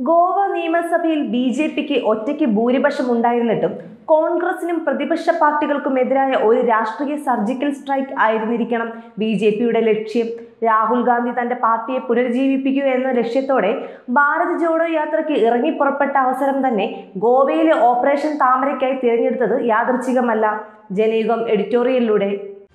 ഗോവ നിയമസഭയിൽ B J പിക്ക് ഒറ്റയ്ക്ക് ഭൂരിപക്ഷം ഉണ്ടായിരുന്നിട്ടും കോൺഗ്രസിനും പ്രതിപക്ഷ പാർട്ടികൾക്കുമെതിരായ ഒരു രാഷ്ട്രീയ സർജിക്കൽ സ്ട്രൈക്ക് ആയിരുന്നിരിക്കണം ബി ജെ പിയുടെ ലക്ഷ്യം രാഹുൽ ഗാന്ധി തന്റെ പാർട്ടിയെ പുനരുജ്ജീവിപ്പിക്കുക എന്ന ലക്ഷ്യത്തോടെ ഭാരത് ജോഡോ യാത്രയ്ക്ക് ഇറങ്ങി പുറപ്പെട്ട അവസരം തന്നെ ഗോവയിലെ ഓപ്പറേഷൻ താമരയ്ക്കായി തിരഞ്ഞെടുത്തത് യാദൃച്ഛികമല്ല ജനയുഗം എഡിറ്റോറിയലിലൂടെ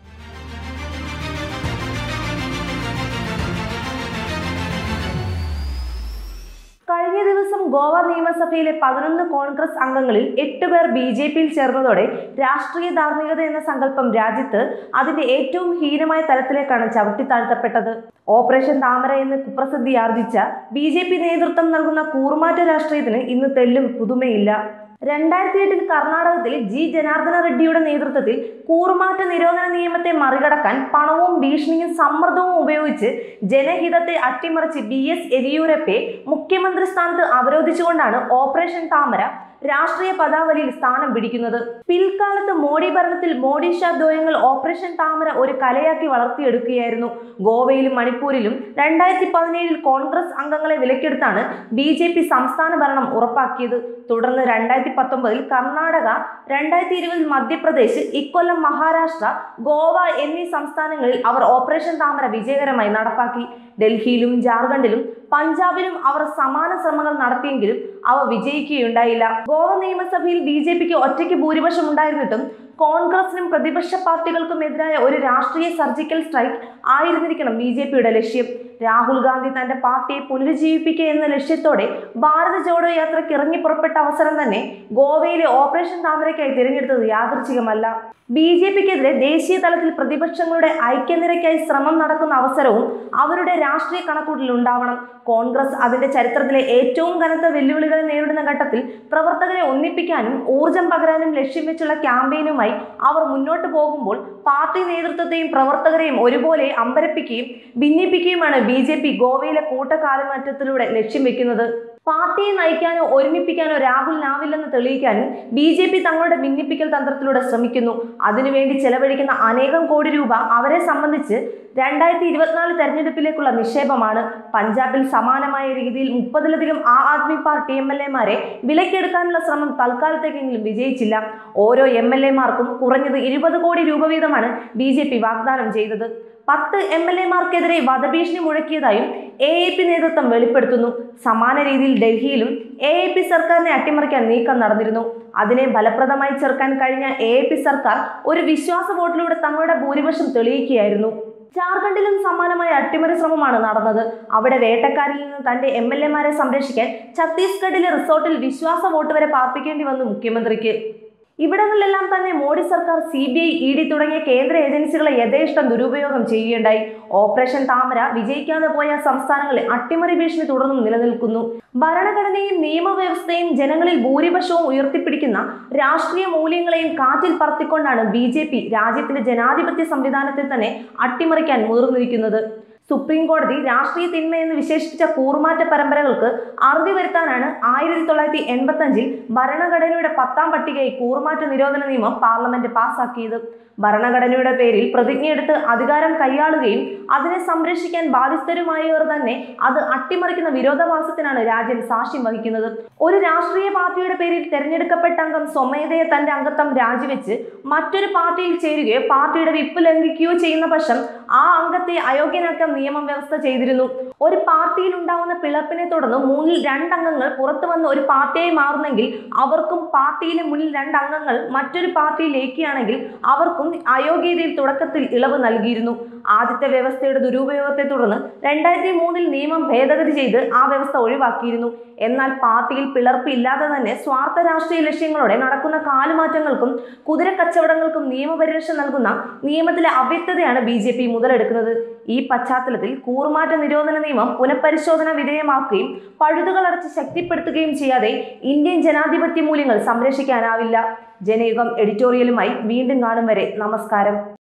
കഴിഞ്ഞ ദിവസം ഗോവ നിയമസഭയിലെ പതിനൊന്ന് കോൺഗ്രസ് അംഗങ്ങളിൽ എട്ട് പേർ ബി ജെ പിയിൽ ചേർന്നതോടെ രാഷ്ട്രീയ ധാർമ്മികത എന്ന സങ്കല്പം രാജ്യത്ത് അതിന്റെ ഏറ്റവും ഹീനമായ തലത്തിലേക്കാണ് ചവിട്ടിത്താഴ്ത്തപ്പെട്ടത് ഓപ്പറേഷൻ താമര എന്ന് കുപ്രസിദ്ധി ആർജിച്ച ബി ജെ പി നേതൃത്വം നൽകുന്ന കൂറുമാറ്റ രാഷ്ട്രീയത്തിന് ഇന്ന് തെല്ലും പുതുമയില്ല രണ്ടായിരത്തി എട്ടിൽ കർണാടകത്തിൽ ജി ജനാർദ്ദന റെഡ്ഡിയുടെ നേതൃത്വത്തിൽ കൂറുമാറ്റ നിരോധന നിയമത്തെ മറികടക്കാൻ പണവും ഭീഷണിയും സമ്മർദ്ദവും ഉപയോഗിച്ച് ജനഹിതത്തെ അട്ടിമറിച്ച് ബി എസ് യെദിയൂരപ്പയെ മുഖ്യമന്ത്രി സ്ഥാനത്ത് അവരോധിച്ചുകൊണ്ടാണ് ഓപ്പറേഷൻ താമര രാഷ്ട്രീയ പദാവലിയിൽ സ്ഥാനം പിടിക്കുന്നത് പിൽക്കാലത്ത് മോഡി ഭരണത്തിൽ മോഡി ഷാ ദ്വയങ്ങൾ ഓപ്പറേഷൻ താമര ഒരു കലയാക്കി വളർത്തിയെടുക്കുകയായിരുന്നു ഗോവയിലും മണിപ്പൂരിലും രണ്ടായിരത്തി പതിനേഴിൽ കോൺഗ്രസ് അംഗങ്ങളെ വിലക്കെടുത്താണ് ബി ജെ പി സംസ്ഥാന ഭരണം ഉറപ്പാക്കിയത് തുടർന്ന് രണ്ടായിരത്തി പത്തൊമ്പതിൽ കർണാടക രണ്ടായിരത്തി ഇരുപതിൽ മധ്യപ്രദേശ് ഇക്കൊല്ലം മഹാരാഷ്ട്ര ഗോവ എന്നീ സംസ്ഥാനങ്ങളിൽ അവർ ഓപ്പറേഷൻ താമര വിജയകരമായി നടപ്പാക്കി ഡൽഹിയിലും ജാർഖണ്ഡിലും പഞ്ചാബിലും അവർ സമാന ശ്രമങ്ങൾ നടത്തിയെങ്കിലും അവ വിജയിക്കുകയുണ്ടായില്ല ഗോവ നിയമസഭയിൽ ബി ജെ പിക്ക് ഒറ്റയ്ക്ക് ഭൂരിപക്ഷം ഉണ്ടായിരുന്നിട്ടും കോൺഗ്രസിനും പ്രതിപക്ഷ പാർട്ടികൾക്കും എതിരായ ഒരു രാഷ്ട്രീയ സർജിക്കൽ സ്ട്രൈക്ക് ആയിരുന്നിരിക്കണം ബി ജെ പിയുടെ ലക്ഷ്യം രാഹുൽ ഗാന്ധി തന്റെ പാർട്ടിയെ പുനരുജ്ജീവിപ്പിക്കുക എന്ന ലക്ഷ്യത്തോടെ ഭാരത് ജോഡോ യാത്രയ്ക്ക് ഇറങ്ങി പുറപ്പെട്ട അവസരം തന്നെ ഗോവയിലെ ഓപ്പറേഷൻ താമരയ്ക്കായി തിരഞ്ഞെടുത്തത് യാദൃച്ഛികമല്ല ബി ജെ പിക്കെതിരെ ദേശീയ തലത്തിൽ പ്രതിപക്ഷങ്ങളുടെ ഐക്യനിരയ്ക്കായി ശ്രമം നടക്കുന്ന അവസരവും അവരുടെ രാഷ്ട്രീയ കണക്കൂട്ടിൽ ഉണ്ടാവണം കോൺഗ്രസ് അതിന്റെ ചരിത്രത്തിലെ ഏറ്റവും കനത്ത വെല്ലുവിളികളെ നേരിടുന്ന ഘട്ടത്തിൽ പ്രവർത്തകരെ ഒന്നിപ്പിക്കാനും ഊർജം പകരാനും ലക്ഷ്യം വെച്ചുള്ള ക്യാമ്പയിനുമായി അവർ മുന്നോട്ട് പോകുമ്പോൾ പാർട്ടി നേതൃത്വത്തെയും പ്രവർത്തകരെയും ഒരുപോലെ അമ്പരപ്പിക്കുകയും ഭിന്നിപ്പിക്കുകയുമാണ് ബി ജെ പി ഗോവയിലെ കൂട്ടക്കാലമാറ്റത്തിലൂടെ ലക്ഷ്യം വെക്കുന്നത് പാർട്ടിയെ നയിക്കാനോ ഒരുമിപ്പിക്കാനോ രാഹുലിനാവില്ലെന്ന് തെളിയിക്കാനും ബി ജെ പി തങ്ങളുടെ ഭിന്നിപ്പിക്കൽ തന്ത്രത്തിലൂടെ ശ്രമിക്കുന്നു അതിനുവേണ്ടി ചെലവഴിക്കുന്ന അനേകം കോടി രൂപ അവരെ സംബന്ധിച്ച് രണ്ടായിരത്തി ഇരുപത്തിനാല് തെരഞ്ഞെടുപ്പിലേക്കുള്ള നിക്ഷേപമാണ് പഞ്ചാബിൽ സമാനമായ രീതിയിൽ മുപ്പതിലധികം ആ ആദ്മി പാർട്ടി എം എൽ എമാരെ വിലക്കെടുക്കാനുള്ള ശ്രമം തൽക്കാലത്തേക്കെങ്കിലും വിജയിച്ചില്ല ഓരോ എം എൽ എമാർക്കും കുറഞ്ഞത് ഇരുപത് കോടി രൂപ വീതമാണ് ബി ജെ പി വാഗ്ദാനം ചെയ്തത് പത്ത് എം എൽ എമാർക്കെതിരെ വധഭീഷണി മുഴക്കിയതായും എ എ പി നേതൃത്വം വെളിപ്പെടുത്തുന്നു സമാന രീതിയിൽ ഡൽഹിയിലും എ എ പി സർക്കാരിനെ അട്ടിമറിക്കാൻ നീക്കം നടന്നിരുന്നു അതിനെ ഫലപ്രദമായി ചെറുക്കാൻ കഴിഞ്ഞ എ എ പി സർക്കാർ ഒരു വിശ്വാസ വോട്ടിലൂടെ തങ്ങളുടെ ഭൂരിപക്ഷം തെളിയിക്കുകയായിരുന്നു ജാർഖണ്ഡിലും സമാനമായ അട്ടിമറി ശ്രമമാണ് നടന്നത് അവിടെ വേട്ടക്കാരിൽ നിന്ന് തന്റെ എം എൽ എമാരെ സംരക്ഷിക്കാൻ ഛത്തീസ്ഗഡിലെ റിസോർട്ടിൽ വിശ്വാസ വോട്ട് വരെ പാർപ്പിക്കേണ്ടി വന്നു മുഖ്യമന്ത്രിക്ക് ഇവിടങ്ങളിലെല്ലാം തന്നെ മോഡി സർക്കാർ C B I E D തുടങ്ങിയ കേന്ദ്ര ഏജൻസികളെ യഥേഷ്ടം ദുരുപയോഗം ചെയ്യുകയുണ്ടായി ഓപ്പറേഷൻ താമര വിജയിക്കാതെ പോയ സംസ്ഥാനങ്ങളിൽ അട്ടിമറി ഭീഷണി തുടർന്നും നിലനിൽക്കുന്നു ഭരണഘടനയും നിയമവ്യവസ്ഥയും ജനങ്ങളിൽ ഭൂരിപക്ഷവും ഉയർത്തിപ്പിടിക്കുന്ന രാഷ്ട്രീയ മൂല്യങ്ങളെയും കാറ്റിൽ പറത്തിക്കൊണ്ടാണ് ബി ജെ പി രാജ്യത്തിന്റെ ജനാധിപത്യ സംവിധാനത്തെ തന്നെ അട്ടിമറിക്കാൻ മുതിർന്നിരിക്കുന്നത് സുപ്രീം കോടതി രാഷ്ട്രീയ തിന്മയെന്ന് വിശേഷിപ്പിച്ച കൂറുമാറ്റ പരമ്പരകൾക്ക് അറുതി വരുത്താനാണ് ആയിരത്തി തൊള്ളായിരത്തി എൺപത്തി അഞ്ചിൽ ഭരണഘടനയുടെ പത്താം പട്ടികയിൽ കൂറുമാറ്റ നിരോധന നിയമം പാർലമെന്റ് പാസാക്കിയത് ഭരണഘടനയുടെ പേരിൽ പ്രതിജ്ഞയെടുത്ത് അധികാരം കൈയാളുകയും അതിനെ സംരക്ഷിക്കാൻ ബാധ്യസ്ഥരുമായവർ തന്നെ അത് അട്ടിമറിക്കുന്ന വിരോധാഭാസത്തിനാണ് രാജ്യം സാക്ഷ്യം വഹിക്കുന്നത് ഒരു രാഷ്ട്രീയ പാർട്ടിയുടെ പേരിൽ തെരഞ്ഞെടുക്കപ്പെട്ട അംഗം സ്വമേധയെ തന്റെ അംഗത്വം രാജിവെച്ച് മറ്റൊരു പാർട്ടിയിൽ ചേരുകയോ പാർട്ടിയുടെ വിപ്പ് ലംഘിക്കുകയോ ചെയ്യുന്ന പക്ഷം ആ അംഗത്തെ അയോഗ്യനാക്കാൻ നിയമം വ്യവസ്ഥ ചെയ്തിരുന്നു ഒരു പാർട്ടിയിൽ ഉണ്ടാവുന്ന പിളർപ്പിനെ തുടർന്ന് മൂന്നിൽ രണ്ടംഗങ്ങൾ പുറത്തു വന്ന് ഒരു പാർട്ടിയായി മാറുന്നെങ്കിൽ അവർക്കും പാർട്ടിയിലെ മുന്നിൽ രണ്ടംഗങ്ങൾ മറ്റൊരു പാർട്ടിയിൽ ലയിക്കുകയാണെങ്കിൽ അവർക്കും അയോഗ്യതയിൽ തുടക്കത്തിൽ ഇളവ് നൽകിയിരുന്നു ആദ്യത്തെ വ്യവസ്ഥയുടെ ദുരുപയോഗത്തെ തുടർന്ന് രണ്ടായിരത്തി മൂന്നിൽ നിയമം ഭേദഗതി ചെയ്ത് ആ വ്യവസ്ഥ ഒഴിവാക്കിയിരുന്നു എന്നാൽ പാർട്ടിയിൽ പിളർപ്പ് ഇല്ലാതെ തന്നെ സ്വാർത്ഥ രാഷ്ട്രീയ ലക്ഷ്യങ്ങളോടെ നടക്കുന്ന കാലുമാറ്റങ്ങൾക്കും കുതിര കച്ചവടങ്ങൾക്കും നിയമപരിരക്ഷ നൽകുന്ന നിയമത്തിലെ അവ്യക്തതയാണ് ബി ജെ പി മുതലെടുക്കുന്നത് ഈ പശ്ചാത്തലത്തിൽ കൂറുമാറ്റ നിരോധന നിയമം പുനഃപരിശോധന വിധേയമാക്കുകയും പഴുതുകളടച്ച് ശക്തിപ്പെടുത്തുകയും ചെയ്യാതെ ഇന്ത്യൻ ജനാധിപത്യ മൂല്യങ്ങൾ സംരക്ഷിക്കാനാവില്ല ജനയുഗം എഡിറ്റോറിയലുമായി വീണ്ടും കാണും വരെ നമസ്കാരം